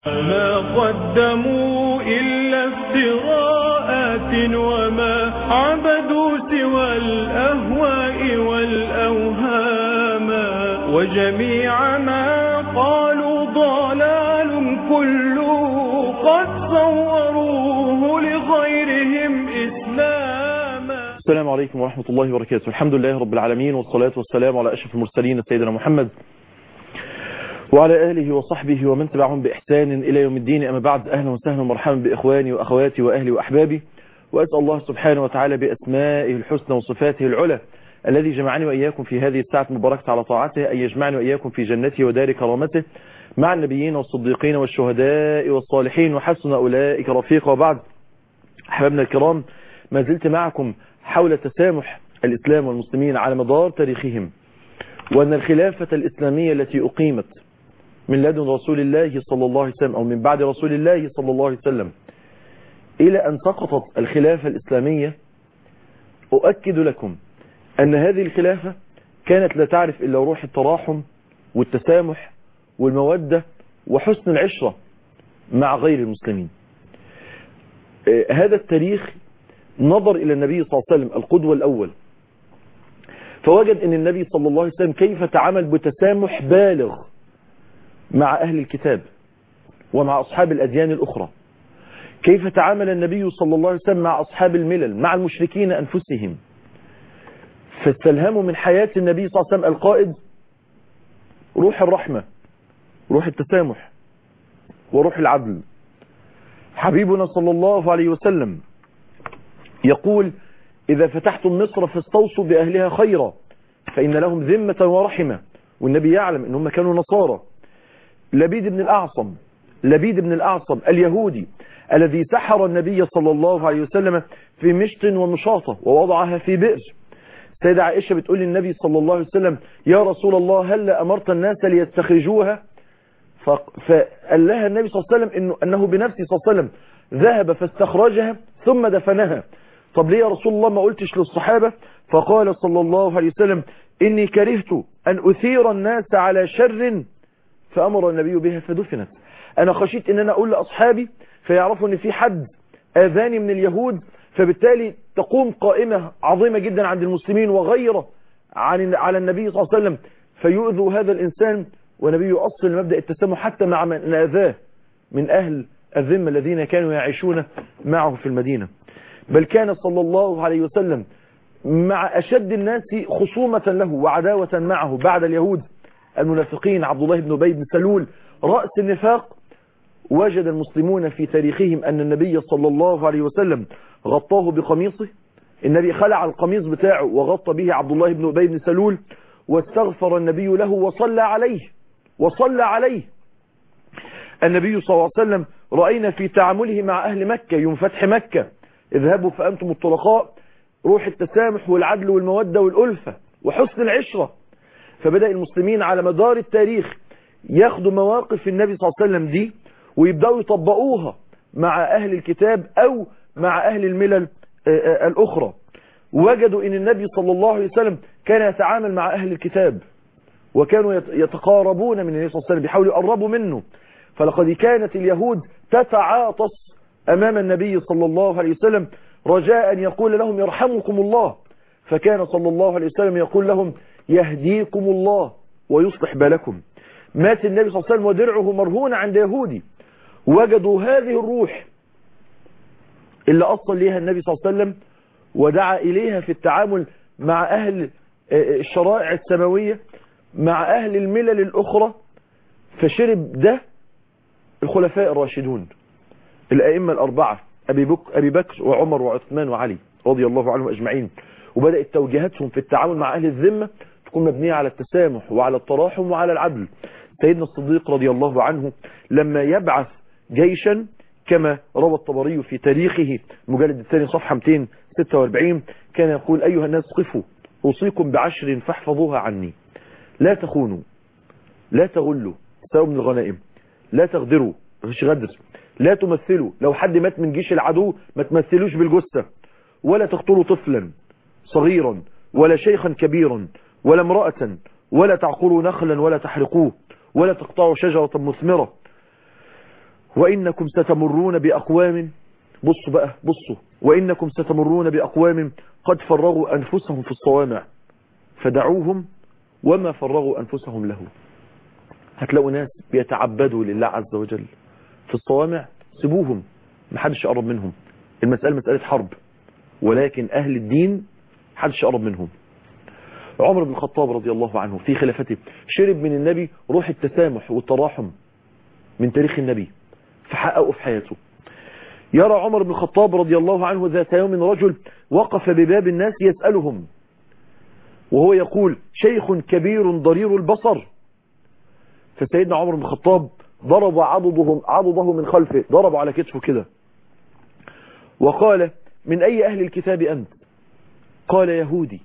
ما قدموا إلا افتراءات وما عبدوا سوى الأهواء والأوهام وجميع ما قالوا ضلال كله قد صوروه لغيرهم إسلاما السلام عليكم ورحمة الله وبركاته الحمد لله رب العالمين والصلاة والسلام على أشرف المرسلين سيدنا محمد وعلى آله وصحبه ومن تبعهم بإحسان إلى يوم الدين أما بعد أهلا وسهلا ومرحبا بإخواني وأخواتي وأهلي وأحبابي وأسأل الله سبحانه وتعالى بأسمائه الحسنى وصفاته العلى الذي جمعني وإياكم في هذه الساعة المباركة على طاعته أن يجمعني وإياكم في جنته ودار كرامته مع النبيين والصديقين والشهداء والصالحين وحسن أولئك رفيقا وبعد أحبابنا الكرام ما زلت معكم حول تسامح الإسلام والمسلمين على مدار تاريخهم وأن الخلافة الإسلامية التي أقيمت من لدن رسول الله صلى الله عليه وسلم أو من بعد رسول الله صلى الله عليه وسلم إلى أن سقطت الخلافة الإسلامية أؤكد لكم أن هذه الخلافة كانت لا تعرف إلا روح التراحم والتسامح والمودة وحسن العشرة مع غير المسلمين هذا التاريخ نظر إلى النبي صلى الله عليه وسلم القدوة الأول فوجد أن النبي صلى الله عليه وسلم كيف تعامل بتسامح بالغ مع أهل الكتاب ومع أصحاب الأديان الأخرى كيف تعامل النبي صلى الله عليه وسلم مع أصحاب الملل مع المشركين أنفسهم فاستلهموا من حياة النبي صلى الله عليه وسلم القائد روح الرحمة روح التسامح وروح العدل حبيبنا صلى الله عليه وسلم يقول إذا فتحتم مصر فاستوصوا بأهلها خيرا فإن لهم ذمة ورحمة والنبي يعلم أنهم كانوا نصارى لبيد بن الأعصم لبيد بن الأعصم اليهودي الذي سحر النبي صلى الله عليه وسلم في مشط ومشاطة ووضعها في بئر سيدة عائشة بتقول للنبي صلى الله عليه وسلم يا رسول الله هل أمرت الناس ليستخرجوها فقال لها النبي صلى الله عليه وسلم إنه, أنه بنفسه صلى الله عليه وسلم ذهب فاستخرجها ثم دفنها طب ليه يا رسول الله ما قلتش للصحابة فقال صلى الله عليه وسلم إني كرهت أن أثير الناس على شر فأمر النبي بها فدفنت أنا خشيت أن أنا أقول لأصحابي فيعرفوا أن في حد آذاني من اليهود فبالتالي تقوم قائمة عظيمة جدا عند المسلمين وغيره عن على النبي صلى الله عليه وسلم فيؤذوا هذا الإنسان ونبي يؤصل مبدأ التسامح حتى مع من أذاه من أهل الذمة الذين كانوا يعيشون معه في المدينة بل كان صلى الله عليه وسلم مع أشد الناس خصومة له وعداوة معه بعد اليهود المنافقين عبد الله بن أبي بن سلول رأس النفاق وجد المسلمون في تاريخهم أن النبي صلى الله عليه وسلم غطاه بقميصه النبي خلع القميص بتاعه وغطى به عبد الله بن أبي بن سلول واستغفر النبي له وصلى عليه وصلى عليه النبي صلى الله عليه وسلم رأينا في تعامله مع أهل مكة يوم فتح مكة اذهبوا فأنتم الطلقاء روح التسامح والعدل والمودة والألفة وحسن العشرة فبدأ المسلمين على مدار التاريخ ياخدوا مواقف النبي صلى الله عليه وسلم دي ويبدأوا يطبقوها مع أهل الكتاب أو مع أهل الملل الأخرى وجدوا أن النبي صلى الله عليه وسلم كان يتعامل مع أهل الكتاب وكانوا يتقاربون من النبي صلى الله عليه وسلم بيحاولوا يقربوا منه فلقد كانت اليهود تتعاطس أمام النبي صلى الله عليه وسلم رجاء أن يقول لهم يرحمكم الله فكان صلى الله عليه وسلم يقول لهم يهديكم الله ويصلح بالكم مات النبي صلى الله عليه وسلم ودرعه مرهون عند يهودي وجدوا هذه الروح اللي أصل ليها النبي صلى الله عليه وسلم ودعا إليها في التعامل مع أهل الشرائع السماوية مع أهل الملل الأخرى فشرب ده الخلفاء الراشدون الأئمة الأربعة أبي بكر, أبي بكر وعمر وعثمان وعلي رضي الله عنهم أجمعين وبدأت توجيهاتهم في التعامل مع أهل الذمة تكون مبنية على التسامح وعلى التراحم وعلى العدل سيدنا الصديق رضي الله عنه لما يبعث جيشا كما روى الطبري في تاريخه المجلد الثاني صفحة 246 كان يقول أيها الناس قفوا أوصيكم بعشر فاحفظوها عني لا تخونوا لا تغلوا سواء من الغنائم لا تغدروا مفيش غدر لا تمثلوا لو حد مات من جيش العدو ما تمثلوش بالجثة ولا تقتلوا طفلا صغيرا ولا شيخا كبيرا ولا امرأة ولا تعقروا نخلا ولا تحرقوه ولا تقطعوا شجرة مثمرة وإنكم ستمرون بأقوام بصوا بقى بصوا وإنكم ستمرون بأقوام قد فرغوا أنفسهم في الصوامع فدعوهم وما فرغوا أنفسهم له هتلاقوا ناس بيتعبدوا لله عز وجل في الصوامع سيبوهم محدش يقرب منهم المسألة مسألة حرب ولكن أهل الدين محدش يقرب منهم عمر بن الخطاب رضي الله عنه في خلافته شرب من النبي روح التسامح والتراحم من تاريخ النبي فحققه في حياته يرى عمر بن الخطاب رضي الله عنه ذات يوم رجل وقف بباب الناس يسألهم وهو يقول شيخ كبير ضرير البصر فسيدنا عمر بن الخطاب ضرب عضده, عضده من خلفه ضرب على كتفه كده وقال من أي أهل الكتاب أنت قال يهودي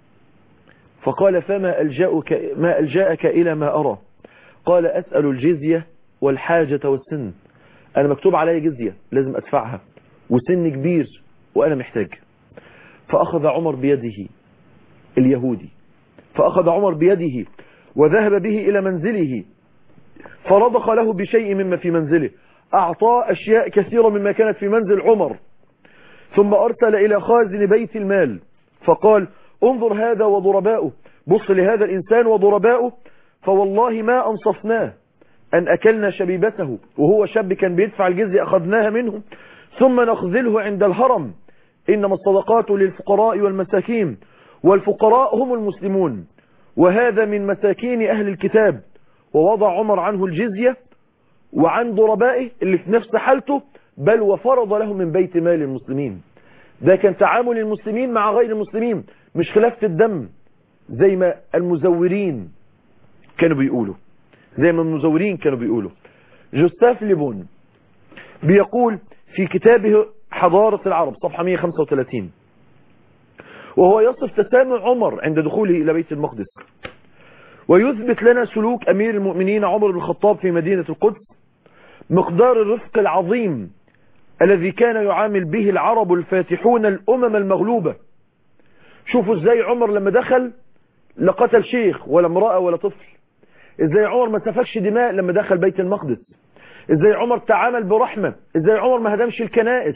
فقال فما ألجأك, ما ألجأك إلى ما أرى قال أسأل الجزية والحاجة والسن أنا مكتوب علي جزية لازم أدفعها وسن كبير وأنا محتاج فأخذ عمر بيده اليهودي فأخذ عمر بيده وذهب به إلى منزله فرضخ له بشيء مما في منزله أعطاه أشياء كثيرة مما كانت في منزل عمر ثم أرسل إلى خازن بيت المال فقال انظر هذا وضرباؤه بص لهذا الإنسان وضرباؤه فوالله ما أنصفناه أن أكلنا شبيبته وهو شاب كان بيدفع الجزية أخذناها منه ثم نخذله عند الهرم إنما الصدقات للفقراء والمساكين والفقراء هم المسلمون وهذا من مساكين أهل الكتاب ووضع عمر عنه الجزية وعن ضربائه اللي في نفس حالته بل وفرض له من بيت مال المسلمين ده كان تعامل المسلمين مع غير المسلمين مش خلافة الدم زي ما المزورين كانوا بيقولوا زي ما المزورين كانوا بيقولوا جوستاف ليبون بيقول في كتابه حضارة العرب صفحة 135 وهو يصف تسامع عمر عند دخوله إلى بيت المقدس ويثبت لنا سلوك أمير المؤمنين عمر بن الخطاب في مدينة القدس مقدار الرفق العظيم الذي كان يعامل به العرب الفاتحون الأمم المغلوبة شوفوا ازاي عمر لما دخل لا قتل شيخ ولا امرأة ولا طفل ازاي عمر ما سفكش دماء لما دخل بيت المقدس ازاي عمر تعامل برحمة ازاي عمر ما هدمش الكنائس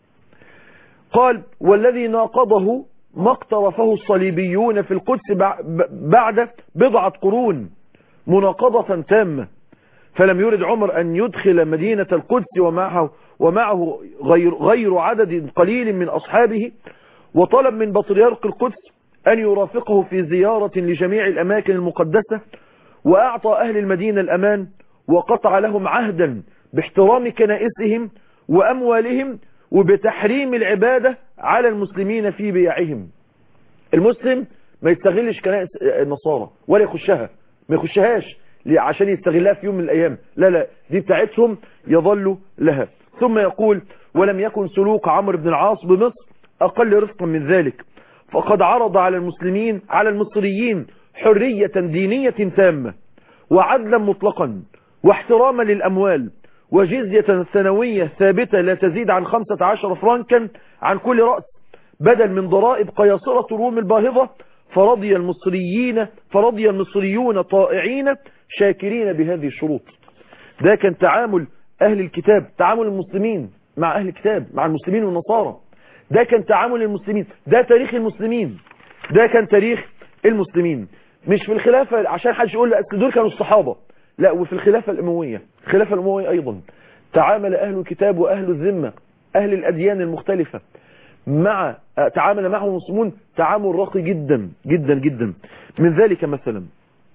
قال والذي ناقضه ما اقترفه الصليبيون في القدس بعد بضعة قرون مناقضة تامة فلم يرد عمر أن يدخل مدينة القدس ومعه, ومعه غير, غير عدد قليل من أصحابه وطلب من بطريرك القدس أن يرافقه في زيارة لجميع الأماكن المقدسة وأعطى أهل المدينة الأمان وقطع لهم عهدا باحترام كنائسهم وأموالهم وبتحريم العبادة على المسلمين في بيعهم المسلم ما يستغلش كنائس النصارى ولا يخشها ما يخشهاش عشان يستغلها في يوم من الأيام لا لا دي بتاعتهم يظل لها ثم يقول ولم يكن سلوك عمرو بن العاص بمصر أقل رفقا من ذلك فقد عرض على المسلمين على المصريين حرية دينية تامة وعدلا مطلقا واحتراما للأموال وجزية سنوية ثابتة لا تزيد عن 15 فرنكا عن كل رأس بدل من ضرائب قياصرة روم الباهظة فرضي المصريين فرضي المصريون طائعين شاكرين بهذه الشروط ده كان تعامل أهل الكتاب تعامل المسلمين مع أهل الكتاب مع المسلمين والنصارى ده كان تعامل المسلمين ده تاريخ المسلمين ده كان تاريخ المسلمين مش في الخلافة عشان حدش يقول أصل دول كانوا الصحابة لا وفي الخلافة الأموية الخلافة الأموية أيضا تعامل أهل الكتاب وأهل الذمة أهل الأديان المختلفة مع تعامل معهم المسلمون تعامل راقي جدا جدا جدا من ذلك مثلا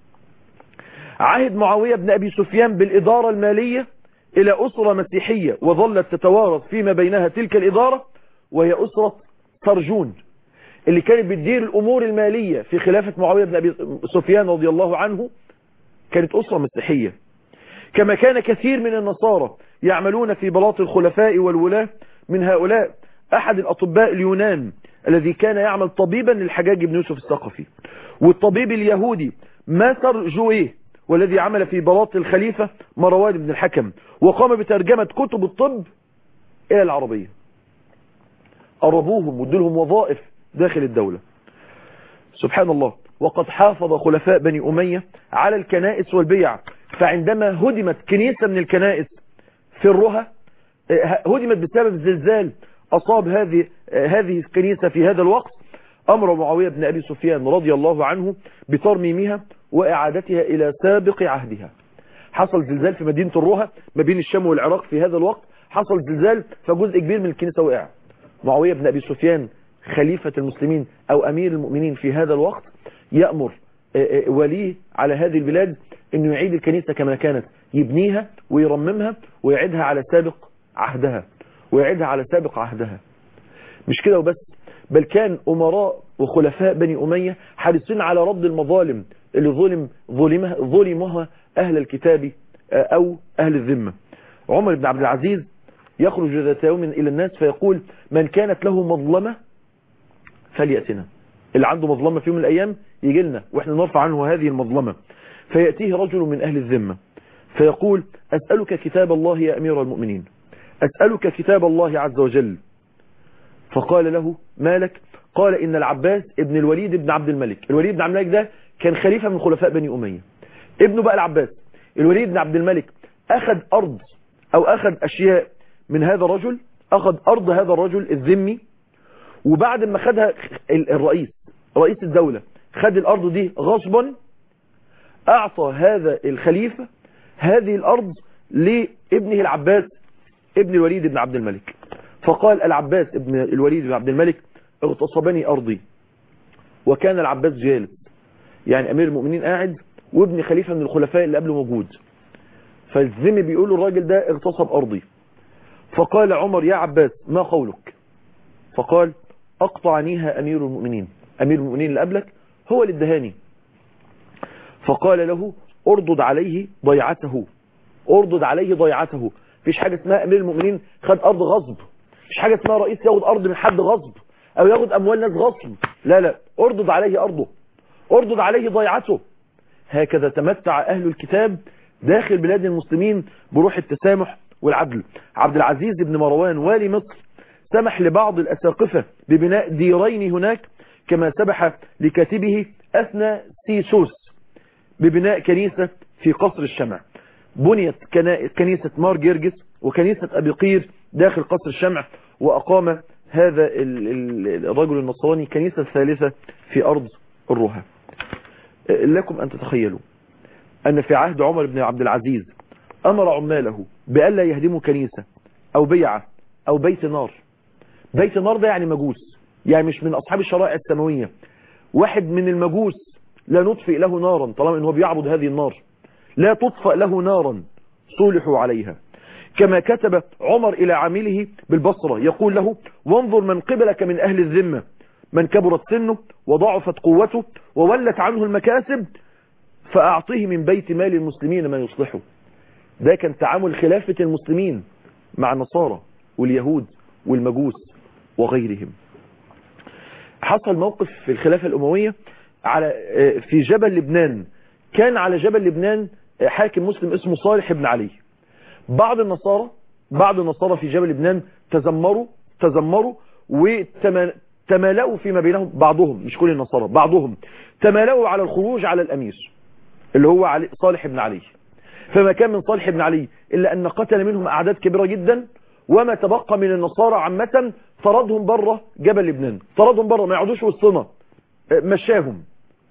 عهد معاوية بن أبي سفيان بالإدارة المالية إلى أسرة مسيحية وظلت تتوارث فيما بينها تلك الإدارة وهي أسرة سرجون اللي كانت بتدير الأمور المالية في خلافة معاوية بن أبي سفيان رضي الله عنه كانت أسرة مسيحية كما كان كثير من النصارى يعملون في بلاط الخلفاء والولاة من هؤلاء أحد الأطباء اليونان الذي كان يعمل طبيبا للحجاج بن يوسف الثقفي والطبيب اليهودي ماسر جويه والذي عمل في بلاط الخليفة مروان بن الحكم وقام بترجمة كتب الطب إلى العربية قربوهم وادوا وظائف داخل الدولة سبحان الله وقد حافظ خلفاء بني أمية على الكنائس والبيع فعندما هدمت كنيسة من الكنائس في الرها هدمت بسبب زلزال أصاب هذه هذه الكنيسة في هذا الوقت أمر معاوية بن أبي سفيان رضي الله عنه بترميمها وإعادتها إلى سابق عهدها حصل زلزال في مدينة الرها ما بين الشام والعراق في هذا الوقت حصل زلزال فجزء كبير من الكنيسة وقع معاوية بن أبي سفيان خليفة المسلمين أو أمير المؤمنين في هذا الوقت يأمر وليه على هذه البلاد أنه يعيد الكنيسة كما كانت يبنيها ويرممها ويعيدها على سابق عهدها ويعيدها على سابق عهدها مش كده وبس بل كان أمراء وخلفاء بني أمية حريصين على رد المظالم اللي ظلم ظلمها, ظلمها أهل الكتاب أو أهل الذمة عمر بن عبد العزيز يخرج ذات يوم إلى الناس فيقول من كانت له مظلمة فليأتنا اللي عنده مظلمة في يوم من الأيام يجي لنا وإحنا نرفع عنه هذه المظلمة فيأتيه رجل من أهل الذمة فيقول أسألك كتاب الله يا أمير المؤمنين أسألك كتاب الله عز وجل فقال له مالك قال إن العباس ابن الوليد بن عبد الملك الوليد بن عبد الملك ده كان خليفة من خلفاء بني أمية ابنه بقى العباس الوليد بن عبد الملك أخذ أرض أو أخذ أشياء من هذا الرجل أخذ أرض هذا الرجل الذمي وبعد ما خدها الرئيس رئيس الدولة خد الأرض دي غصبا أعطى هذا الخليفة هذه الأرض لابنه العباس ابن الوليد بن عبد الملك فقال العباس ابن الوليد بن عبد الملك اغتصبني أرضي وكان العباس جالس يعني أمير المؤمنين قاعد وابن خليفة من الخلفاء اللي قبله موجود فالزمي بيقول الراجل ده اغتصب أرضي فقال عمر يا عباس ما قولك فقال أقطعنيها أمير المؤمنين أمير المؤمنين اللي قبلك هو اللي ادهاني فقال له اردد عليه ضيعته اردد عليه ضيعته فيش حاجة اسمها أمير المؤمنين خد أرض غصب فيش حاجة اسمها رئيس ياخد أرض من حد غصب أو ياخد أموال ناس غصب لا لا اردد عليه أرضه اردد عليه ضيعته هكذا تمتع أهل الكتاب داخل بلاد المسلمين بروح التسامح والعدل عبد العزيز بن مروان والي مصر سمح لبعض الأساقفة ببناء ديرين هناك كما سمح لكاتبه أثنى سيسوس ببناء كنيسة في قصر الشمع بنيت كنيسة مار جرجس وكنيسة أبي قير داخل قصر الشمع وأقام هذا الرجل النصراني كنيسة ثالثة في أرض الرها لكم أن تتخيلوا أن في عهد عمر بن عبد العزيز أمر عماله بألا يهدموا كنيسة أو بيعة أو بيت نار بيت نار ده يعني مجوس يعني مش من أصحاب الشرائع السماوية واحد من المجوس لا نطفئ له نارا طالما أنه بيعبد هذه النار لا تطفأ له نارا صولحوا عليها كما كتب عمر إلى عامله بالبصرة يقول له وانظر من قبلك من أهل الذمة من كبرت سنه وضعفت قوته وولت عنه المكاسب فأعطيه من بيت مال المسلمين ما يصلحه ده كان تعامل خلافة المسلمين مع النصارى واليهود والمجوس وغيرهم حصل موقف في الخلافة الأموية على في جبل لبنان كان على جبل لبنان حاكم مسلم اسمه صالح بن علي بعض النصارى بعض النصارى في جبل لبنان تذمروا تذمروا وتمالأوا فيما بينهم بعضهم مش كل النصارى بعضهم تمالأوا على الخروج على الأمير اللي هو علي صالح بن علي فما كان من صالح بن علي إلا أن قتل منهم أعداد كبيرة جدا وما تبقى من النصارى عامة طردهم بره جبل لبنان طردهم بره ما يعودوش وسطنا مشاهم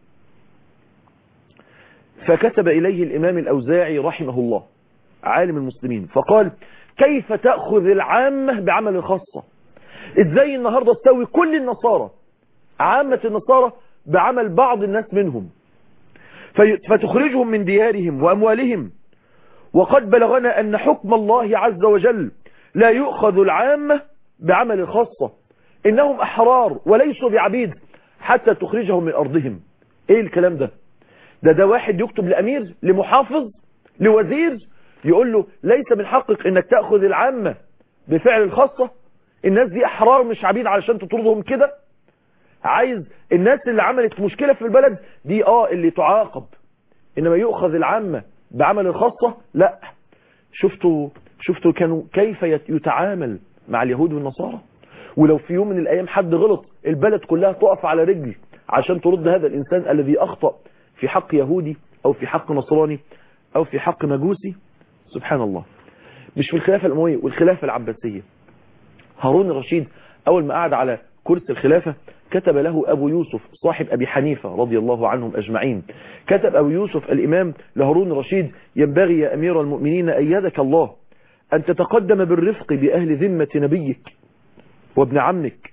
فكتب إليه الإمام الأوزاعي رحمه الله عالم المسلمين فقال كيف تأخذ العامة بعمل الخاصة ازاي النهاردة تسوي كل النصارى عامة النصارى بعمل بعض الناس منهم فتخرجهم من ديارهم وأموالهم وقد بلغنا أن حكم الله عز وجل لا يؤخذ العامة بعمل الخاصة إنهم أحرار وليسوا بعبيد حتى تخرجهم من أرضهم إيه الكلام ده ده ده واحد يكتب لأمير لمحافظ لوزير يقول له ليس من حقك انك تأخذ العامة بفعل الخاصة الناس دي احرار مش عبيد علشان تطردهم كده عايز الناس اللي عملت مشكلة في البلد دي اه اللي تعاقب انما يؤخذ العامة بعمل الخاصة لا شفتوا شفتوا كانوا كيف يتعامل مع اليهود والنصارى ولو في يوم من الايام حد غلط البلد كلها تقف على رجل عشان ترد هذا الانسان الذي اخطأ في حق يهودي او في حق نصراني او في حق مجوسي سبحان الله مش في الخلافة الأموية والخلافة العباسية هارون الرشيد أول ما قعد على كرسي الخلافة كتب له أبو يوسف صاحب أبي حنيفة رضي الله عنهم أجمعين كتب أبو يوسف الإمام لهارون الرشيد ينبغي يا أمير المؤمنين أيدك الله أن تتقدم بالرفق بأهل ذمة نبيك وابن عمك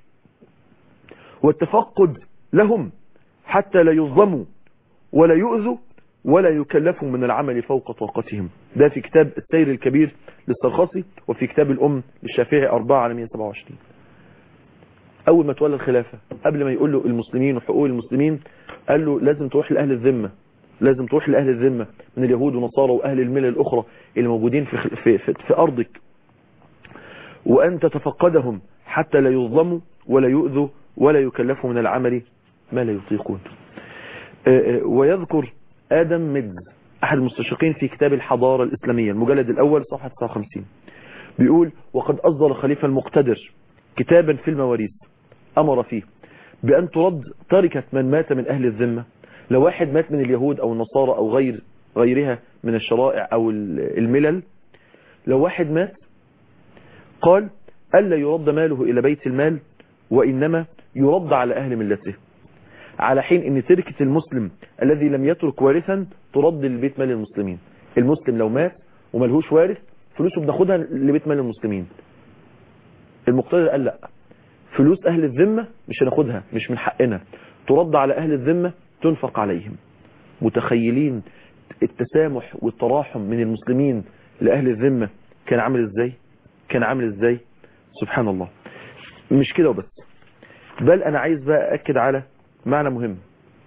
والتفقد لهم حتى لا يظلموا ولا يؤذوا ولا يكلفوا من العمل فوق طاقتهم ده في كتاب السير الكبير للسرخسي وفي كتاب الأم للشافعي 4 على 127 أول ما تولى الخلافة قبل ما يقول له المسلمين وحقوق المسلمين قال له لازم تروح لأهل الذمة لازم تروح لأهل الذمة من اليهود ونصارى وأهل الملل الأخرى اللي موجودين في, في, في, في أرضك وأن تتفقدهم حتى لا يظلموا ولا يؤذوا ولا يكلفوا من العمل ما لا يطيقون ويذكر آدم مدز أحد المستشرقين في كتاب الحضارة الإسلامية المجلد الأول صفحة 59 بيقول وقد أصدر الخليفة المقتدر كتابا في المواريث أمر فيه بأن ترد تركة من مات من أهل الذمة لو واحد مات من اليهود أو النصارى أو غير غيرها من الشرائع أو الملل لو واحد مات قال ألا يرد ماله إلى بيت المال وإنما يرد على أهل ملته على حين ان تركة المسلم الذي لم يترك وارثا ترد لبيت مال المسلمين المسلم لو مات وملهوش وارث فلوسه بناخدها لبيت مال المسلمين المقتدر قال لا فلوس اهل الذمة مش هناخدها مش من حقنا ترد على اهل الذمة تنفق عليهم متخيلين التسامح والتراحم من المسلمين لأهل الذمة كان عامل ازاي كان عامل ازاي سبحان الله مش كده وبس بل انا عايز بقى اكد على معنى مهم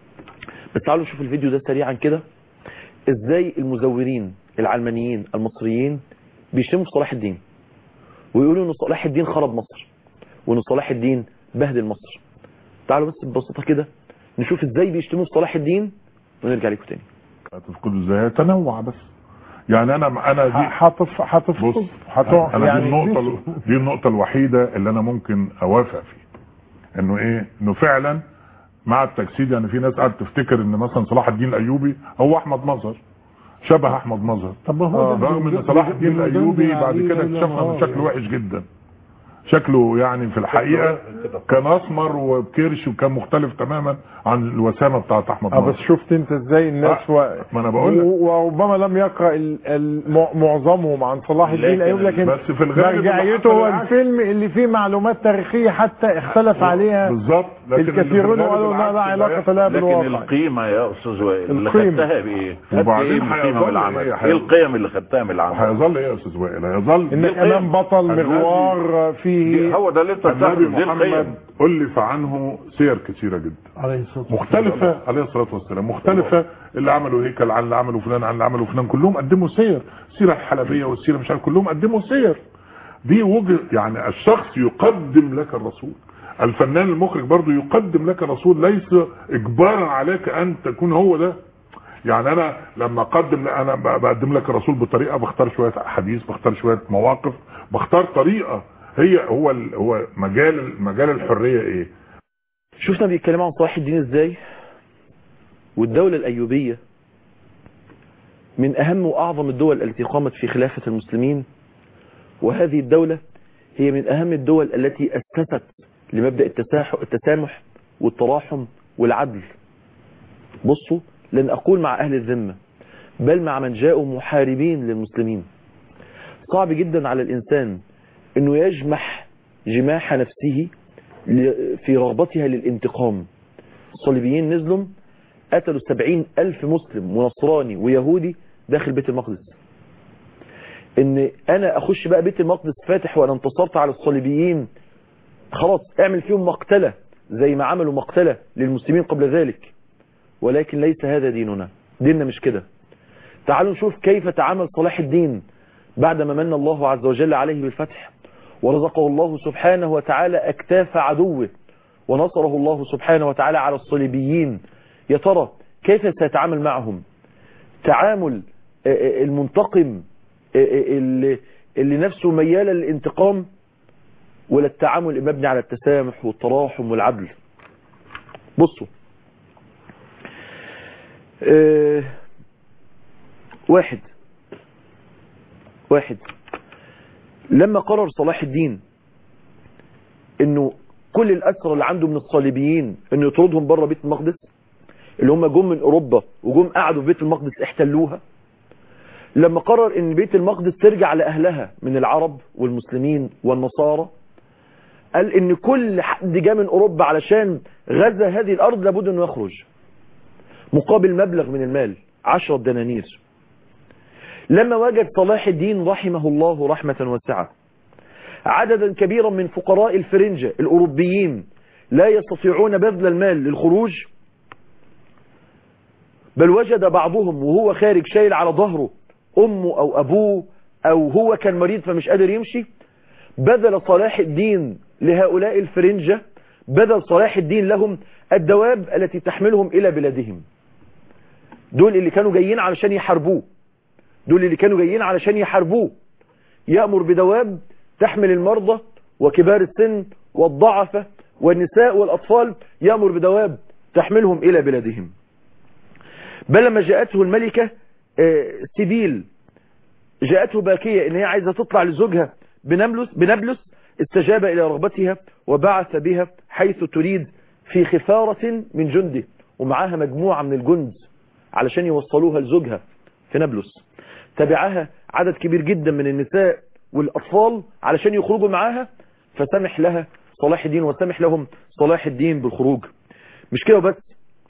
بس تعالوا نشوف الفيديو ده سريعا كده ازاي المزورين العلمانيين المصريين بيشتموا في صلاح الدين ويقولوا ان صلاح الدين خرب مصر وان صلاح الدين بهدل مصر تعالوا بس ببساطه كده نشوف ازاي بيشتموا في صلاح الدين ونرجع لكم تاني هتفقدوا ازاي تنوع بس يعني انا انا دي هتف هتف بص هتقع انا يعني دي النقطه دي النقطه الوحيده اللي انا ممكن اوافق فيها انه ايه انه فعلا مع التجسيد يعني في ناس قاعده تفتكر ان مثلا صلاح الدين الايوبي هو احمد مظهر شبه احمد مظهر طب ما هو ده رغم ان بي- صلاح بي- الدين بي- الايوبي بيدل بعد عليه كده إن اكتشفنا هو انه شكله وحش جدا شكله يعني في الحقيقه كان اسمر وبكرش وكان مختلف تماما عن الوسامه بتاعت احمد اه بس مظهر شفت انت ازاي الناس آه، و... ما أنا بقول لك. و- وربما لم يقرا ال... ال... مع- معظمهم عن صلاح الدين لكن الايوبي لكن بس في الغالب اللي مرجعيته حصل هو العكس. الفيلم اللي فيه معلومات تاريخيه حتى اختلف عليها بالظبط لكن اللي في الكثيرون الغالب وقالوا انها لا العكس علاقه لها لكن بالواقع القيمة يا أستاذ وائل اللي القيمة. خدتها بإيه؟ خدت وبعدين إيه من القيمة هيظل من العمل؟ إيه؟ إيه القيم اللي خدتها من العمل؟ هيظل ايه يا استاذ وائل هيظل انك القيم. امام بطل النبي- مغوار دي- فيه هو ده اللي أنت النبي بتاخده دي محمد القيم ألف عنه سير كثيرة جدا عليه الصلاه مختلفة عليه الصلاة والسلام مختلفة اللي عملوا هيكل عن اللي عملوا فلان عن اللي عملوا فلان كلهم قدموا سير السيرة الحلبية والسيرة مش عارف كلهم قدموا سير دي وجه يعني الشخص يقدم لك الرسول الفنان المخرج برضو يقدم لك الرسول ليس اجبارا عليك ان تكون هو ده يعني انا لما اقدم انا ب- بقدم لك الرسول بطريقه بختار شويه احاديث بختار شويه مواقف بختار طريقه هي هو ال- هو مجال مجال الحريه ايه شفنا بيتكلموا عن صلاح الدين ازاي والدولة الأيوبية من أهم وأعظم الدول التي قامت في خلافة المسلمين وهذه الدولة هي من أهم الدول التي أسست لمبدأ التساح- التسامح والتراحم والعدل بصوا لن أقول مع أهل الذمة بل مع من جاءوا محاربين للمسلمين صعب جدا على الإنسان أنه يجمح جماح نفسه ل- في رغبتها للانتقام الصليبيين نزلوا قتلوا سبعين ألف مسلم ونصراني ويهودي داخل بيت المقدس ان انا اخش بقى بيت المقدس فاتح وانا انتصرت على الصليبيين خلاص اعمل فيهم مقتلة زي ما عملوا مقتلة للمسلمين قبل ذلك ولكن ليس هذا ديننا ديننا مش كده تعالوا نشوف كيف تعامل صلاح الدين بعدما من الله عز وجل عليه بالفتح ورزقه الله سبحانه وتعالى أكتاف عدوه ونصره الله سبحانه وتعالى على الصليبيين يا ترى كيف سيتعامل معهم تعامل آه، آه، المنتقم آه، آه، اللي, اللي نفسه ميالة للانتقام ولا التعامل المبني على التسامح والتراحم والعدل بصوا آه، واحد واحد لما قرر صلاح الدين انه كل الاسرى اللي عنده من الصليبيين انه يطردهم بره بيت المقدس اللي هم جم من اوروبا وجم قعدوا في بيت المقدس احتلوها لما قرر ان بيت المقدس ترجع لاهلها من العرب والمسلمين والنصارى قال ان كل حد جاء من اوروبا علشان غزا هذه الارض لابد انه يخرج مقابل مبلغ من المال عشرة دنانير لما وجد صلاح الدين رحمه الله رحمة واسعة عددا كبيرا من فقراء الفرنجة الأوروبيين لا يستطيعون بذل المال للخروج بل وجد بعضهم وهو خارج شايل على ظهره أمه أو أبوه أو هو كان مريض فمش قادر يمشي بذل صلاح الدين لهؤلاء الفرنجة بذل صلاح الدين لهم الدواب التي تحملهم إلى بلادهم دول اللي كانوا جايين علشان يحاربوه دول اللي كانوا جايين علشان يحاربوه يأمر بدواب تحمل المرضى وكبار السن والضعفة والنساء والأطفال يأمر بدواب تحملهم إلى بلادهم بل لما جاءته الملكة سبيل جاءته باكية إن هي عايزة تطلع لزوجها بنبلس, بنبلس استجاب إلى رغبتها وبعث بها حيث تريد في خفارة من جنده ومعاها مجموعة من الجند علشان يوصلوها لزوجها في نبلس تبعها عدد كبير جدا من النساء والأطفال علشان يخرجوا معاها فسمح لها صلاح الدين وسمح لهم صلاح الدين بالخروج مش كده بس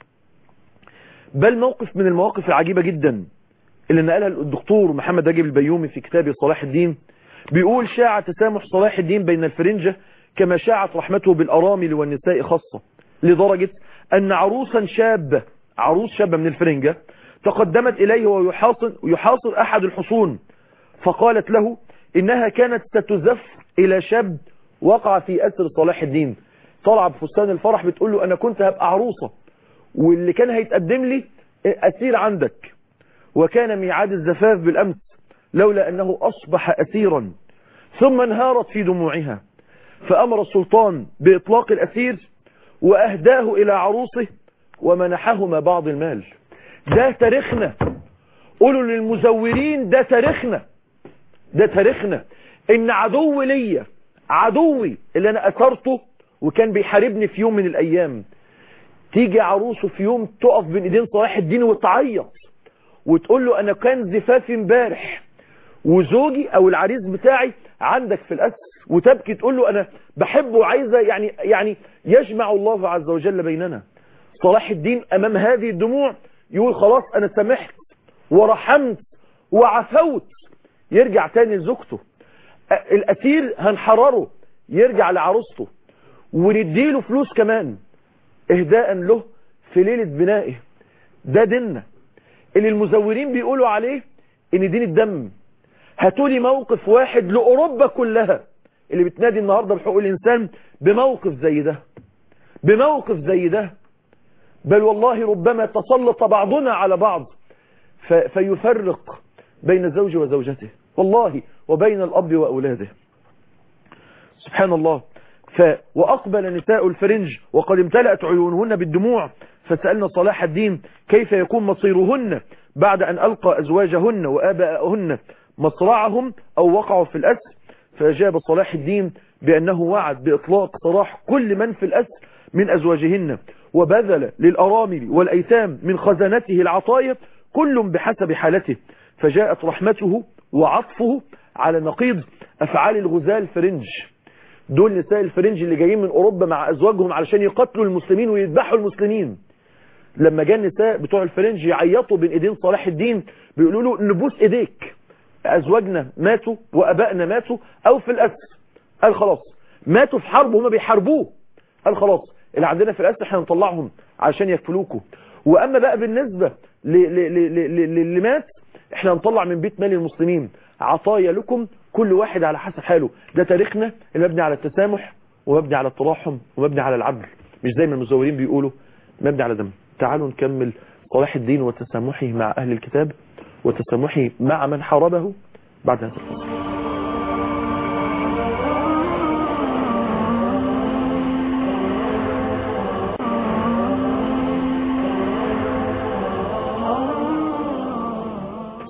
بل موقف من المواقف العجيبة جدا اللي نقلها الدكتور محمد رجب البيومي في كتابه صلاح الدين بيقول شاع تسامح صلاح الدين بين الفرنجة كما شاعت رحمته بالأرامل والنساء خاصة لدرجة أن عروسا شابة عروس شابة من الفرنجة تقدمت إليه ويحاصر يحاصر أحد الحصون فقالت له إنها كانت ستزف إلى شاب وقع في أسر صلاح الدين طلع بفستان الفرح بتقول له أنا كنت هبقى عروسة واللي كان هيتقدم لي أسير عندك وكان ميعاد الزفاف بالأمس لولا أنه أصبح أسيرا ثم انهارت في دموعها فأمر السلطان بإطلاق الأسير وأهداه إلى عروسه ومنحهما بعض المال ده تاريخنا قولوا للمزورين ده تاريخنا ده تاريخنا ان عدو ليا عدوي اللي انا اثرته وكان بيحاربني في يوم من الايام تيجي عروسه في يوم تقف بين ايدين صلاح الدين وتعيط وتقول له انا كان زفافي امبارح وزوجي او العريس بتاعي عندك في الاسر وتبكي تقول له انا بحبه وعايزه يعني يعني يجمع الله عز وجل بيننا صلاح الدين امام هذه الدموع يقول خلاص انا سامحت ورحمت وعفوت يرجع تاني لزوجته الاسير هنحرره يرجع لعروسته ونديله فلوس كمان اهداء له في ليلة بنائه ده ديننا اللي المزورين بيقولوا عليه ان دين الدم هاتولي موقف واحد لأوروبا كلها اللي بتنادي النهاردة بحقوق الإنسان بموقف زي ده بموقف زي ده بل والله ربما تسلط بعضنا على بعض فيفرق بين الزوج وزوجته والله وبين الأب وأولاده سبحان الله ف وأقبل نساء الفرنج وقد امتلأت عيونهن بالدموع فسألنا صلاح الدين كيف يكون مصيرهن بعد أن ألقى أزواجهن وآباءهن مصرعهم أو وقعوا في الأسر فأجاب صلاح الدين بأنه وعد بإطلاق سراح كل من في الأسر من أزواجهن وبذل للأرامل والأيتام من خزانته العطايا كل بحسب حالته فجاءت رحمته وعطفه على نقيض أفعال الغزاة الفرنج دول نساء الفرنج اللي جايين من أوروبا مع أزواجهم علشان يقتلوا المسلمين ويذبحوا المسلمين لما جاء النساء بتوع الفرنج يعيطوا بين ايدين صلاح الدين بيقولوا له نبوس ايديك ازواجنا ماتوا وابائنا ماتوا او في الاسر قال خلاص ماتوا في حرب هما بيحاربوه قال خلاص اللي عندنا في الاسر احنا نطلعهم عشان يكفلوكوا واما بقى بالنسبة اللي مات احنا نطلع من بيت مال المسلمين عطايا لكم كل واحد على حسب حاله ده تاريخنا المبني على التسامح ومبني على التراحم ومبني على العدل مش زي ما المزورين بيقولوا مبني على دم تعالوا نكمل صلاح الدين وتسامحه مع أهل الكتاب وتسامحه مع من حاربه بعد هذا الفصل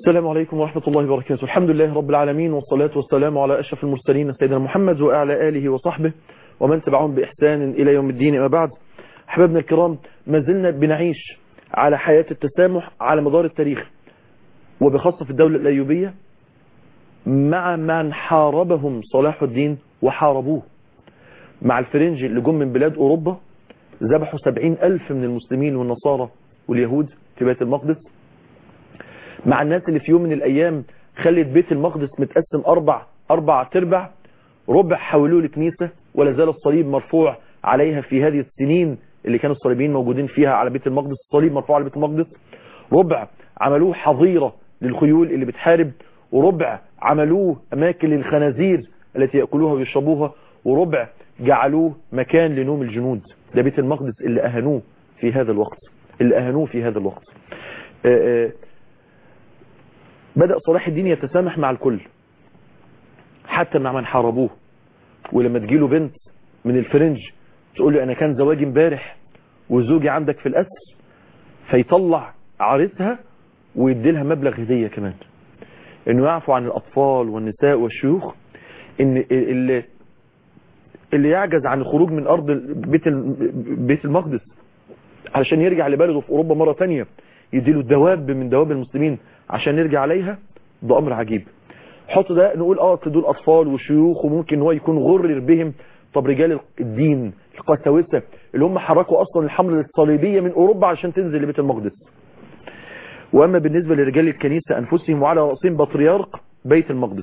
السلام عليكم ورحمة الله وبركاته الحمد لله رب العالمين والصلاة والسلام على أشرف المرسلين سيدنا محمد وعلى آله وصحبه ومن تبعهم بإحسان إلى يوم الدين أما بعد أحبابنا الكرام ما زلنا بنعيش على حياة التسامح على مدار التاريخ وبخاصة في الدولة الأيوبية مع من حاربهم صلاح الدين وحاربوه مع الفرنج اللي جم من بلاد أوروبا ذبحوا سبعين ألف من المسلمين والنصارى واليهود في بيت المقدس مع الناس اللي في يوم من الأيام خلت بيت المقدس متقسم أربع أربع تربع ربع حولوه لكنيسة ولا زال الصليب مرفوع عليها في هذه السنين اللي كانوا الصليبيين موجودين فيها على بيت المقدس الصليب مرفوع على بيت المقدس ربع عملوه حظيرة للخيول اللي بتحارب وربع عملوه أماكن للخنازير التي يأكلوها ويشربوها وربع جعلوه مكان لنوم الجنود ده بيت المقدس اللي أهنوه في هذا الوقت اللي أهنوه في هذا الوقت آآ آآ بدأ صلاح الدين يتسامح مع الكل حتى مع من حاربوه ولما تجيله بنت من الفرنج تقول له انا كان زواجي امبارح وزوجي عندك في الاسر فيطلع عريسها ويدي لها مبلغ هديه كمان انه يعفو عن الاطفال والنساء والشيوخ ان اللي اللي يعجز عن الخروج من ارض بيت بيت المقدس علشان يرجع لبلده في اوروبا مره ثانيه يديله دواب من دواب المسلمين عشان يرجع عليها ده امر عجيب حط ده نقول اه دول اطفال وشيوخ وممكن هو يكون غرر بهم طب رجال الدين القساوسه اللي هم حركوا اصلا الحمله الصليبيه من اوروبا عشان تنزل لبيت المقدس واما بالنسبه لرجال الكنيسه انفسهم وعلى راسهم بطريرك بيت المقدس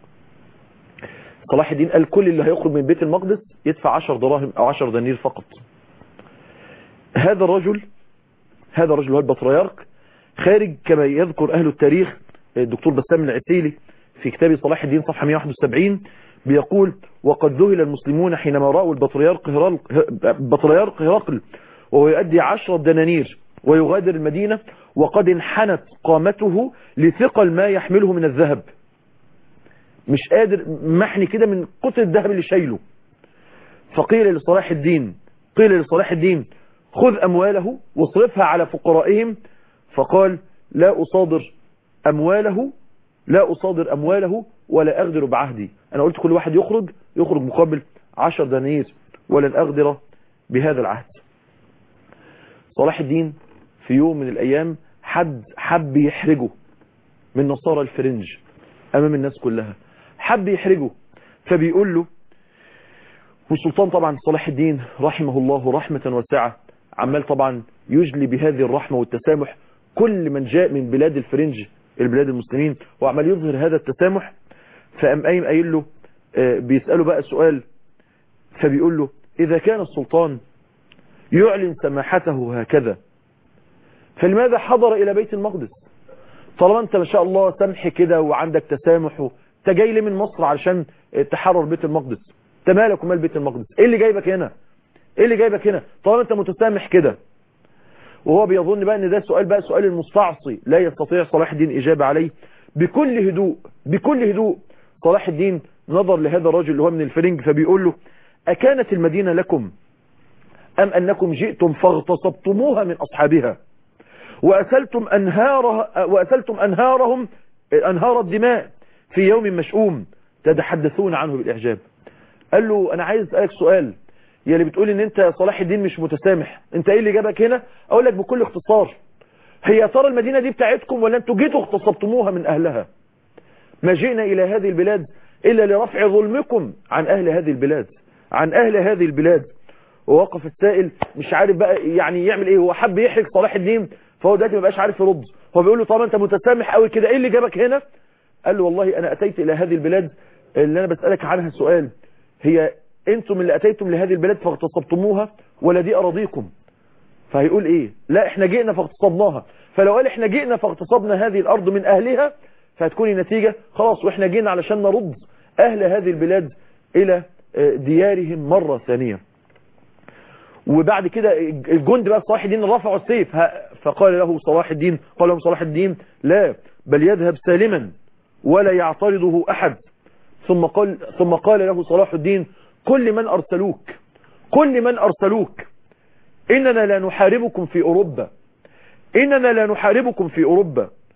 صلاح الدين قال كل اللي هيخرج من بيت المقدس يدفع 10 دراهم او 10 دنانير فقط هذا الرجل هذا الرجل هو البطريرك خارج كما يذكر اهل التاريخ الدكتور بسام العتيلي في كتاب صلاح الدين صفحة 171 بيقول وقد ذهل المسلمون حينما رأوا البطريرك هرقل بطريرك هرقل وهو يؤدي عشرة دنانير ويغادر المدينة وقد انحنت قامته لثقل ما يحمله من الذهب مش قادر محني كده من قطر الذهب اللي شايله فقيل لصلاح الدين قيل لصلاح الدين خذ أمواله واصرفها على فقرائهم فقال لا أصادر أمواله لا أصادر أمواله ولا أغدر بعهدي أنا قلت كل واحد يخرج يخرج مقابل عشر دنانير ولن أغدر بهذا العهد صلاح الدين في يوم من الأيام حد حب يحرجه من نصارى الفرنج أمام الناس كلها حب يحرجه فبيقول له والسلطان طبعا صلاح الدين رحمه الله رحمة واسعة عمال طبعا يجلي بهذه الرحمة والتسامح كل من جاء من بلاد الفرنج البلاد المسلمين وعمال يظهر هذا التسامح فقام قايم قايل له بيسأله بقى سؤال فبيقول له إذا كان السلطان يعلن سماحته هكذا فلماذا حضر إلى بيت المقدس طالما أنت ما شاء الله سمح كده وعندك تسامح انت جاي لي من مصر علشان تحرر بيت المقدس انت مالك ومال بيت المقدس ايه اللي جايبك هنا ايه اللي جايبك هنا طالما انت متسامح كده وهو بيظن بقى ان ده سؤال بقى سؤال المستعصي لا يستطيع صلاح الدين اجابة عليه بكل هدوء بكل هدوء صلاح الدين نظر لهذا الرجل اللي هو من الفرنج فبيقول له أكانت المدينة لكم أم أنكم جئتم فاغتصبتموها من أصحابها وأسلتم أنهارها وأسلتم أنهارهم أنهار الدماء في يوم مشؤوم تتحدثون عنه بالإعجاب قال له أنا عايز أسألك سؤال يا اللي بتقول ان انت يا صلاح الدين مش متسامح انت ايه اللي جابك هنا اقول لك بكل اختصار هي ترى المدينة دي بتاعتكم ولا انتوا جيتوا اغتصبتموها من اهلها ما جئنا الى هذه البلاد الا لرفع ظلمكم عن اهل هذه البلاد عن اهل هذه البلاد ووقف السائل مش عارف بقى يعني يعمل ايه هو حب يحرج صلاح الدين فهو دلوقتي ما بقاش عارف يرد هو بيقول له طبعا انت متسامح قوي كده ايه اللي جابك هنا قال له والله انا اتيت الى هذه البلاد اللي انا بسألك عنها سؤال هي انتم اللي اتيتم لهذه البلاد فاغتصبتموها ولا دي اراضيكم فهيقول ايه لا احنا جئنا فاغتصبناها فلو قال احنا جئنا فاغتصبنا هذه الارض من اهلها فهتكون النتيجة خلاص واحنا جينا علشان نرد اهل هذه البلاد الى ديارهم مرة ثانية وبعد كده الجند بقى صلاح الدين رفعوا السيف فقال له صلاح الدين قال لهم صلاح الدين لا بل يذهب سالما ولا يعترضه احد ثم قال ثم قال له صلاح الدين كل من أرسلوك كل من أرسلوك إننا لا نحاربكم في أوروبا إننا لا نحاربكم في أوروبا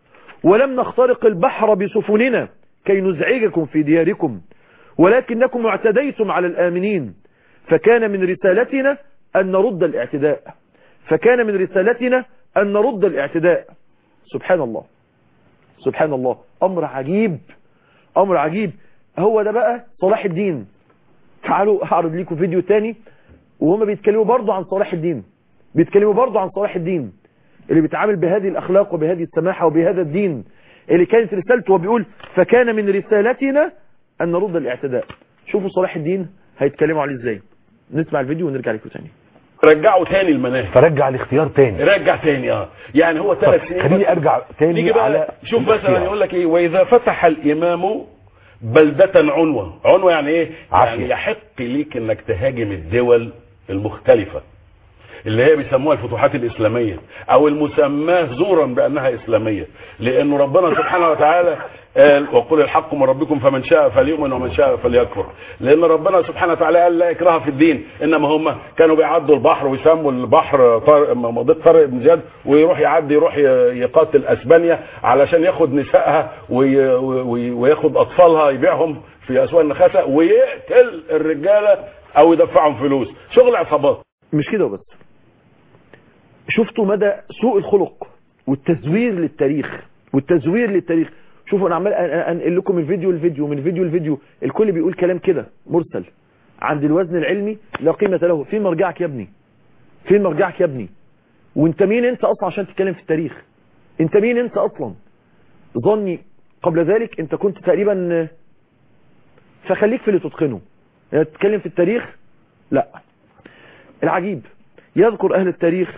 ولم نخترق البحر بسفننا كي نزعجكم في دياركم ولكنكم اعتديتم على الآمنين فكان من رسالتنا أن نرد الاعتداء فكان من رسالتنا أن نرد الاعتداء سبحان الله سبحان الله أمر عجيب أمر عجيب هو ده بقى صلاح الدين تعالوا هعرض لكم فيديو تاني وهم بيتكلموا برضو عن صلاح الدين بيتكلموا برضو عن صلاح الدين اللي بيتعامل بهذه الأخلاق وبهذه السماحة وبهذا الدين اللي كانت رسالته وبيقول فكان من رسالتنا أن نرد الاعتداء شوفوا صلاح الدين هيتكلموا عليه ازاي نسمع الفيديو ونرجع لكم تاني رجعوا تاني المناهج فرجع الاختيار تاني رجع تاني اه يعني هو ثلاث طب سنين خليني ارجع تاني نيجي على بقى شوف مثلا الاختيار. يقول لك ايه واذا فتح الامام بلدة عنوة عنوة يعني ايه عافية. يعني يحق ليك انك تهاجم الدول المختلفة اللي هي بيسموها الفتوحات الاسلامية او المسماه زورا بانها اسلامية لانه ربنا سبحانه وتعالى قال وقل الحق من ربكم فمن شاء فليؤمن ومن شاء فليكفر لان ربنا سبحانه وتعالى قال لا اكراه في الدين انما هم كانوا بيعدوا البحر ويسموا البحر طارق مضيق طارق بن زياد ويروح يعدي يروح ي- يقاتل اسبانيا علشان ياخد نسائها وي- وي- وياخد اطفالها يبيعهم في اسواق النخاسه ويقتل الرجاله او يدفعهم فلوس شغل عصابات مش كده وبس شفتوا مدى سوء الخلق والتزوير للتاريخ والتزوير للتاريخ شوفوا انا عمال أن- أن- انقل لكم من فيديو لفيديو من فيديو لفيديو الكل بيقول كلام كده مرسل عند الوزن العلمي لا قيمة له فين مرجعك يا ابني فين مرجعك يا ابني وانت مين انت اصلا عشان تتكلم في التاريخ انت مين انت اصلا ظني قبل ذلك انت كنت تقريبا فخليك في اللي تتقنه يعني تتكلم في التاريخ لا العجيب يذكر أهل التاريخ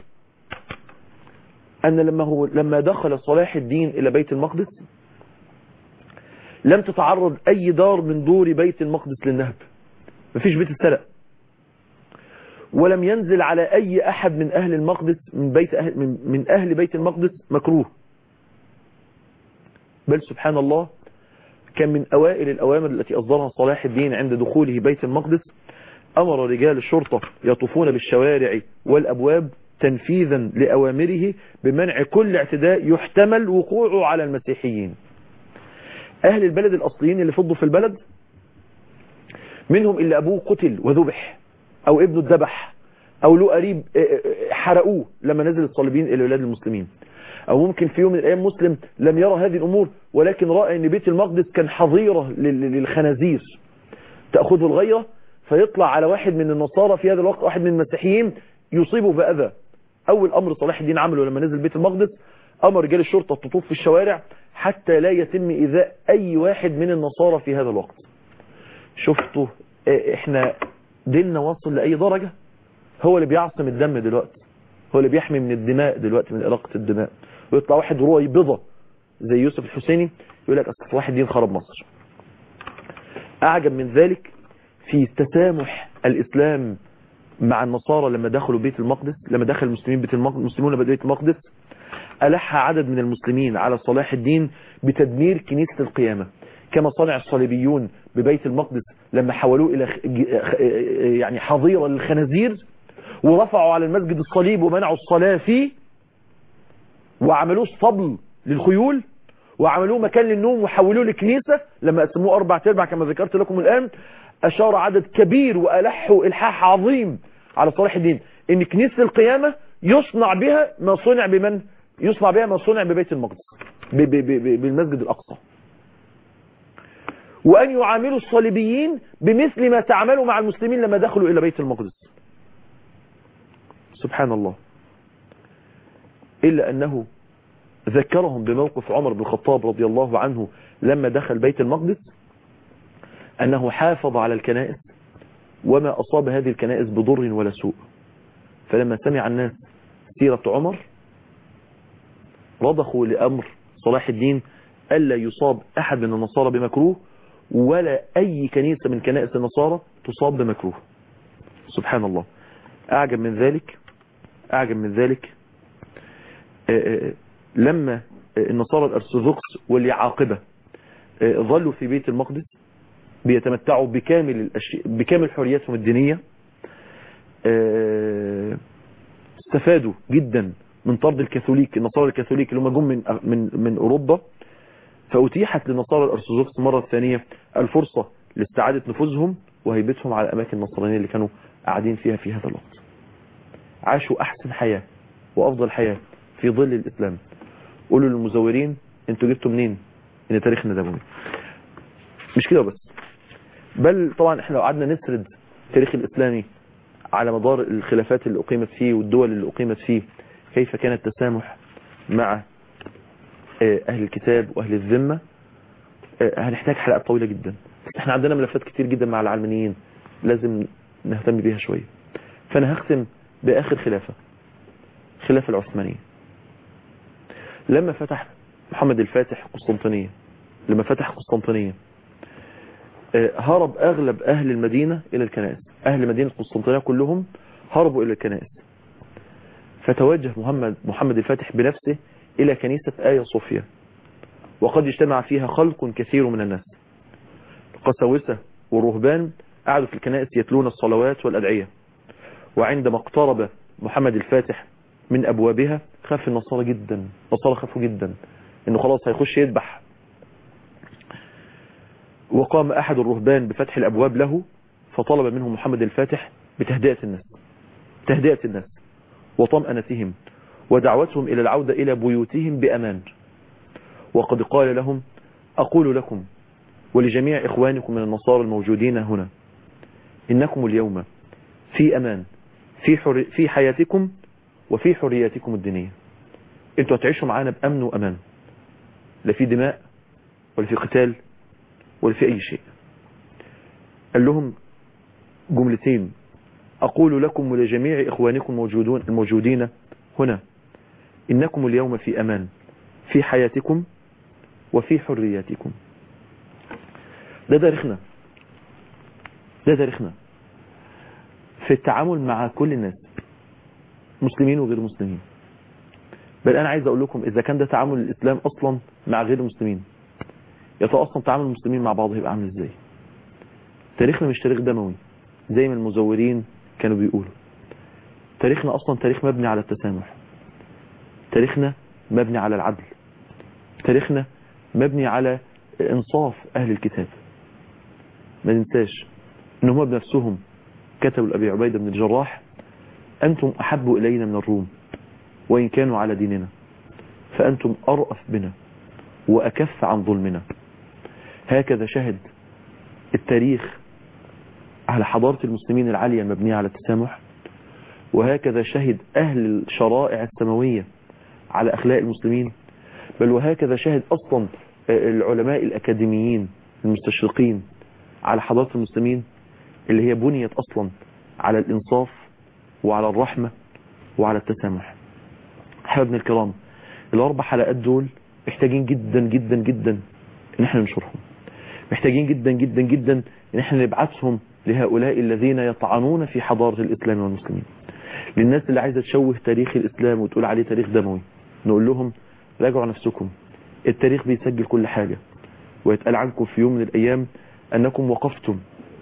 أن لما هو لما دخل صلاح الدين إلى بيت المقدس لم تتعرض أي دار من دور بيت المقدس للنهب مفيش بيت اتسرق ولم ينزل على أي أحد من أهل المقدس من بيت أهل من, من أهل بيت المقدس مكروه بل سبحان الله كان من أوائل الأوامر التي أصدرها صلاح الدين عند دخوله بيت المقدس أمر رجال الشرطة يطوفون بالشوارع والأبواب تنفيذا لأوامره بمنع كل اعتداء يحتمل وقوعه على المسيحيين أهل البلد الأصليين اللي فضوا في البلد منهم اللي أبوه قتل وذبح أو ابنه اتذبح أو له قريب اه، اه، حرقوه لما نزل الصليبيين إلى بلاد المسلمين أو ممكن في يوم من الأيام مسلم لم يرى هذه الأمور ولكن رأى أن بيت المقدس كان حظيرة لل- للخنازير تأخذه الغيرة فيطلع على واحد من النصارى في هذا الوقت واحد من المسيحيين يصيبه بأذى أول أمر صلاح الدين عمله لما نزل بيت المقدس أمر رجال الشرطة التطوف في الشوارع حتى لا يتم إيذاء أي واحد من النصارى في هذا الوقت شفتوا إيه، احنا ديننا واصل لأي درجة هو اللي بيعصم الدم دلوقتي هو اللي بيحمي من الدماء دلوقتي من إراقة الدماء ويطلع واحد رويبضة زي يوسف الحسيني يقول لك أصل صلاح الدين خرب مصر أعجب من ذلك في تسامح الإسلام مع النصارى لما دخلوا بيت المقدس لما دخل المسلمين بيت المقدس المسلمون بيت المقدس ألح عدد من المسلمين على صلاح الدين بتدمير كنيسة القيامة كما صنع الصليبيون ببيت المقدس لما حولوه إلى خ- ج- خ- يعني حظيرة للخنازير ورفعوا على المسجد الصليب ومنعوا الصلاة فيه وعملوه اسطبل للخيول وعملوه مكان للنوم وحولوه لكنيسة لما قسموه أربع تربع كما ذكرت لكم الآن أشار عدد كبير وألحوا إلحاح عظيم على صلاح الدين إن كنيسة القيامة يصنع بها ما صنع بمن يصنع بها ما صنع ببيت المقدس ب- ب- ب- ب- بالمسجد الأقصى وأن يعاملوا الصليبيين بمثل ما تعاملوا مع المسلمين لما دخلوا إلى بيت المقدس سبحان الله إلا أنه ذكرهم بموقف عمر بن الخطاب رضي الله عنه لما دخل بيت المقدس أنه حافظ على الكنائس وما أصاب هذه الكنائس بضر ولا سوء فلما سمع الناس سيرة عمر رضخوا لأمر صلاح الدين ألا يصاب أحد من النصارى بمكروه ولا أي كنيسة من كنائس النصارى تصاب بمكروه سبحان الله أعجب من ذلك أعجب من ذلك آه، آه، لما آه، النصارى الأرثوذكس والعاقبة آه، ظلوا في بيت المقدس بيتمتعوا بكامل الأشياء بكامل حرياتهم الدينية آه، استفادوا جدا من طرد الكاثوليك النصارى الكاثوليك اللي هم جم من من من اوروبا فأتيحت للنصارى الأرثوذكس مرة ثانية الفرصة لاستعادة نفوذهم وهيبتهم على الأماكن النصرانية اللي كانوا قاعدين فيها في هذا الوقت عاشوا أحسن حياة وأفضل حياة في ظل الإسلام قولوا للمزورين انتوا جبتوا منين ان تاريخنا دموي مش كده بس بل طبعا احنا لو قعدنا نسرد التاريخ الإسلامي على مدار الخلافات اللي أقيمت فيه والدول اللي أقيمت فيه كيف كان التسامح مع آه، أهل الكتاب وأهل الذمة آه، هنحتاج حلقات طويلة جدا بس احنا عندنا ملفات كتير جدا مع العلمانيين لازم نهتم بيها شوية فأنا هختم بآخر خلافة خلافة العثمانية لما فتح محمد الفاتح قسطنطينية لما فتح قسطنطينية آه، هرب أغلب أهل المدينة إلى الكنائس أهل مدينة قسطنطينية كلهم هربوا إلى الكنائس فتوجه محمد محمد الفاتح بنفسه إلى كنيسة آيا صوفيا وقد اجتمع فيها خلق كثير من الناس قساوسة والرهبان قعدوا في الكنائس يتلون الصلوات والأدعية وعندما اقترب محمد الفاتح من أبوابها خاف النصارى جدا النصارى خافوا جدا انه خلاص هيخش يذبح وقام أحد الرهبان بفتح الأبواب له فطلب منه محمد الفاتح بتهدئة الناس تهدئة الناس وطمأنتهم ودعوتهم إلى العودة إلى بيوتهم بأمان وقد قال لهم أقول لكم ولجميع إخوانكم من النصارى الموجودين هنا إنكم اليوم في أمان في, حر... في حياتكم وفي حرياتكم الدينية انتوا هتعيشوا معانا بأمن وأمان لا في دماء ولا في قتال ولا في أي شيء قال لهم جملتين أقول لكم ولجميع إخوانكم الموجودون الموجودين هنا إنكم اليوم في أمان في حياتكم وفي حرياتكم ده تاريخنا ده تاريخنا في التعامل مع كل الناس مسلمين وغير مسلمين بل أنا عايز أقول لكم إذا كان ده تعامل الإسلام أصلا مع غير المسلمين يا ترى أصلا تعامل المسلمين مع بعض هيبقى عامل إزاي تاريخنا مش تاريخ دموي زي ما المزورين كانوا بيقولوا تاريخنا أصلا تاريخ مبني على التسامح تاريخنا مبني على العدل تاريخنا مبني على انصاف أهل الكتاب ما ننساش ان هم بنفسهم كتبوا لأبي عبيدة بن الجراح أنتم أحب إلينا من الروم وإن كانوا على ديننا فأنتم أرأف بنا وأكف عن ظلمنا هكذا شهد التاريخ على حضارة المسلمين العالية المبنية على التسامح وهكذا شهد أهل الشرائع السماوية على أخلاق المسلمين بل وهكذا شهد أصلا العلماء الأكاديميين المستشرقين على حضارة المسلمين اللي هي بنيت أصلا على الإنصاف وعلى الرحمة وعلى التسامح حبابنا الكرام الأربع حلقات دول محتاجين جدا جدا جدا ان احنا ننشرهم محتاجين جدا جدا جدا ان احنا نبعثهم لهؤلاء الذين يطعنون في حضارة الإسلام والمسلمين للناس اللي عايزة تشوه تاريخ الإسلام وتقول عليه تاريخ دموي نقول لهم راجعوا نفسكم التاريخ بيسجل كل حاجة ويتقال عنكم في يوم من الأيام أنكم وقفتم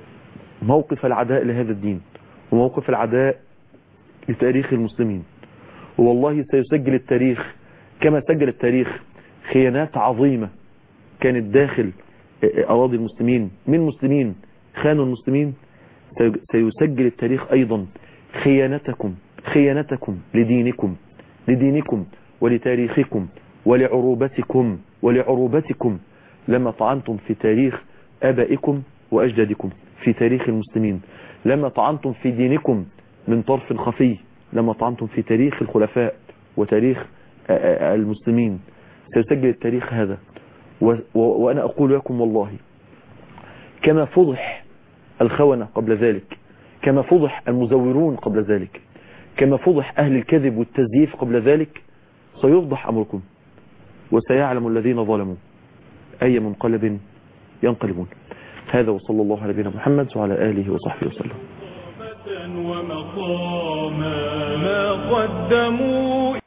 موقف العداء لهذا الدين وموقف العداء لتاريخ المسلمين والله سيسجل التاريخ كما سجل التاريخ خيانات عظيمة كانت داخل أراضي المسلمين من مسلمين خانوا المسلمين سيسجل التاريخ أيضا خيانتكم خيانتكم لدينكم لدينكم ولتاريخكم ولعروبتكم ولعروبتكم لما طعنتم في تاريخ آبائكم وأجدادكم في تاريخ المسلمين لما طعنتم في دينكم من طرف خفي لما طعنتم في تاريخ الخلفاء وتاريخ المسلمين سيسجل التاريخ هذا وأنا أقول لكم والله كما فضح الخونة قبل ذلك كما فضح المزورون قبل ذلك كما فضح أهل الكذب والتزييف قبل ذلك سيفضح أمركم وسيعلم الذين ظلموا أي منقلب ينقلبون هذا وصلى الله على نبينا محمد وعلى آله وصحبه وسلم ومقاما ما قدموا